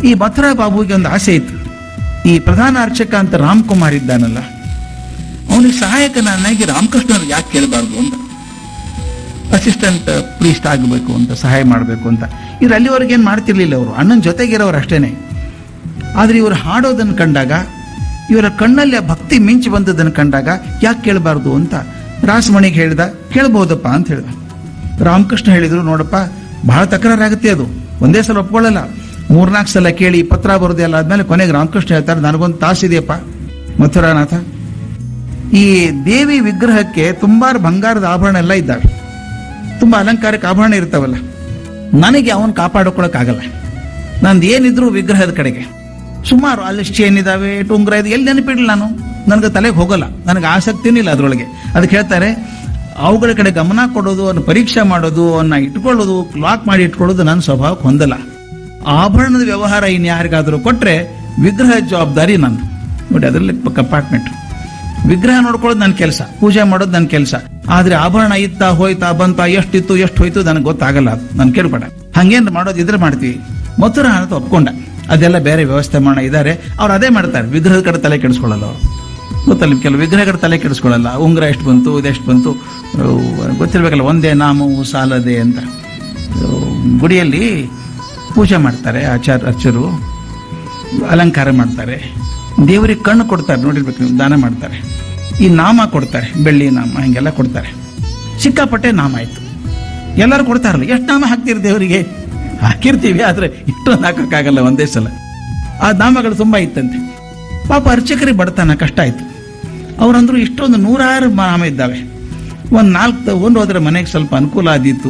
ಈ ಮಥುರಾ ಬಾಬುಗೆ ಒಂದು ಆಸೆ ಇತ್ತು ಈ ಪ್ರಧಾನ ಅರ್ಚಕ ಅಂತ ರಾಮ್ಕುಮಾರ್ ಇದ್ದಾನಲ್ಲ ಅವನಿಗೆ ಸಹಾಯಕನಾಗಿ ರಾಮಕೃಷ್ಣರು ಯಾಕೆ ಕೇಳಬಾರ್ದು ಅಂತ ಅಸಿಸ್ಟೆಂಟ್ ಪ್ರೀಸ್ಟ್ ಆಗಬೇಕು ಅಂತ ಸಹಾಯ ಮಾಡಬೇಕು ಅಂತ ಇವ್ರು ಅಲ್ಲಿವರೆಗೆ ಏನು ಮಾಡ್ತಿರ್ಲಿಲ್ಲ ಅವರು ಅಣ್ಣನ ಜೊತೆಗಿರೋರು ಅಷ್ಟೇನೆ ಆದರೆ ಇವರು ಹಾಡೋದನ್ನು ಕಂಡಾಗ ಇವರ ಕಣ್ಣಲ್ಲಿ ಆ ಭಕ್ತಿ ಮಿಂಚಿ ಬಂದದನ್ನು ಕಂಡಾಗ ಯಾಕೆ ಕೇಳಬಾರ್ದು ಅಂತ ರಾಸಮಣಿಗೆ ಹೇಳ್ದ ಕೇಳ್ಬಹುದಪ್ಪ ಅಂತ ಹೇಳ್ದ ರಾಮಕೃಷ್ಣ ಹೇಳಿದ್ರು ನೋಡಪ್ಪ ಬಹಳ ತಕರಾರಾಗುತ್ತೆ ಅದು ಒಂದೇ ಸಲ ಒಪ್ಕೊಳ್ಳಲ್ಲ ಮೂರ್ನಾಲ್ಕು ಸಲ ಕೇಳಿ ಪತ್ರ ಬರೋದು ಎಲ್ಲ ಆದ್ಮೇಲೆ ಕೊನೆಗೆ ರಾಮಕೃಷ್ಣ ಹೇಳ್ತಾರೆ ನನಗೊಂದು ತಾಸಿದೆಯಪ್ಪ ಮಥುರಾನಾಥ ಈ ದೇವಿ ವಿಗ್ರಹಕ್ಕೆ ತುಂಬಾ ಬಂಗಾರದ ಆಭರಣ ಎಲ್ಲ ಇದ್ದಾವೆ ತುಂಬಾ ಅಲಂಕಾರಕ್ಕೆ ಆಭರಣ ಇರ್ತಾವಲ್ಲ ನನಗೆ ಅವನ್ ಕಾಪಾಡ್ಕೊಳಕ್ಕಾಗಲ್ಲ ನಂದು ಏನಿದ್ರು ವಿಗ್ರಹದ ಕಡೆಗೆ ಸುಮಾರು ಅಲ್ಲಿ ಚೇನ್ ಇದಾವೆ ಟುಂಗ್ರ ಇದೆ ಎಲ್ಲಿ ನೆನಪಿಡ್ಲಿ ನಾನು ನನಗೆ ತಲೆಗೆ ಹೋಗಲ್ಲ ನನಗೆ ಆಸಕ್ತಿನೂ ಇಲ್ಲ ಅದರೊಳಗೆ ಅದಕ್ಕೆ ಹೇಳ್ತಾರೆ ಅವುಗಳ ಕಡೆ ಗಮನ ಕೊಡೋದು ಅನ್ನು ಪರೀಕ್ಷೆ ಮಾಡೋದು ಅವನ್ನ ಇಟ್ಕೊಳ್ಳೋದು ಲಾಕ್ ಮಾಡಿ ಇಟ್ಕೊಳ್ಳೋದು ನನ್ನ ಸ್ವಭಾವಕ್ಕೆ ಹೊಂದಲ್ಲ ಆಭರಣದ ವ್ಯವಹಾರ ಇನ್ನು ಯಾರಿಗಾದರೂ ಕೊಟ್ರೆ ವಿಗ್ರಹ ಜವಾಬ್ದಾರಿ ನಂದು ನೋಡಿ ಅದರಲ್ಲಿ ಕಂಪಾರ್ಟ್ಮೆಂಟ್ ವಿಗ್ರಹ ನೋಡ್ಕೊಳ್ಳೋದು ನನ್ನ ಕೆಲಸ ಪೂಜೆ ಮಾಡೋದು ನನ್ನ ಕೆಲಸ ಆದ್ರೆ ಆಭರಣ ಇತ್ತ ಹೋಯ್ತಾ ಬಂತ ಎಷ್ಟಿತ್ತು ಎಷ್ಟು ಹೋಯ್ತು ನನಗೆ ಗೊತ್ತಾಗಲ್ಲ ಅದು ನಾನು ಕೇಳ್ಬೇಡ ಹಂಗೇನು ಮಾಡೋದು ಇದ್ರೆ ಮಾಡ್ತೀವಿ ಮಥುರಾ ಅಂತ ಒಪ್ಕೊಂಡ ಅದೆಲ್ಲ ಬೇರೆ ವ್ಯವಸ್ಥೆ ಮಾಡೋಣ ಇದ್ದಾರೆ ಅವ್ರು ಅದೇ ಮಾಡ್ತಾರೆ ವಿಗ್ರಹದ ಕಡೆ ತಲೆ ಕೆಡಿಸ್ಕೊಳ್ಳಲ್ಲ ಅವರು ಗೊತ್ತಲ್ಲ ನಿಮ್ಗೆ ಕೆಲವು ವಿಗ್ರಹಗಳ ತಲೆ ಕೆಡಿಸ್ಕೊಳ್ಳಲ್ಲ ಉಂಗುರ ಎಷ್ಟು ಬಂತು ಇದೆಷ್ಟು ಬಂತು ಅಹ್, ಗೊತ್ತಿರ್ಬೇಕಲ್ಲ ಒಂದೇ ನಾಮವು ಸಾಲದೆ ಅಂತ ಅಹ್, ಗುಡಿಯಲ್ಲಿ ಪೂಜೆ ಮಾಡ್ತಾರೆ ಆಚಾರ ಅರ್ಚರು ಅಲಂಕಾರ ಮಾಡ್ತಾರೆ ದೇವರಿಗೆ ಕಣ್ಣು ಕೊಡ್ತಾರೆ ನೋಡಿರ್ಬೇಕು ನೀವು ದಾನ ಮಾಡ್ತಾರೆ ಈ ನಾಮ ಕೊಡ್ತಾರೆ ಬೆಳ್ಳಿ ನಾಮ ಹಿಂಗೆಲ್ಲ ಕೊಡ್ತಾರೆ ಸಿಕ್ಕಾಪಟ್ಟೆ ನಾಮ ಆಯ್ತು ಎಲ್ಲರೂ ಕೊಡ್ತಾರಲ್ಲ ಎಷ್ಟು ನಾಮ ಹಾಕ್ತೀರಿ ದೇವರಿಗೆ ಹಾಕಿರ್ತೀವಿ ಆದ್ರೆ ಇಷ್ಟೊಂದು ಹಾಕಕ್ಕಾಗಲ್ಲ ಒಂದೇ ಸಲ ಆ ನಾಮಗಳು ತುಂಬಾ ಇತ್ತಂತೆ ಪಾಪ ಅರ್ಚಕರಿಗೆ ಬಡತನ ಕಷ್ಟ ಆಯ್ತು ಅವ್ರಂದ್ರು ಇಷ್ಟೊಂದು ನೂರಾರು ನಾಮ ಇದ್ದಾವೆ ಒಂದ್ ನಾಲ್ಕು ಒಂದು ಹೋದ್ರೆ ಮನೆಗೆ ಸ್ವಲ್ಪ ಅನುಕೂಲ ಆದೀತು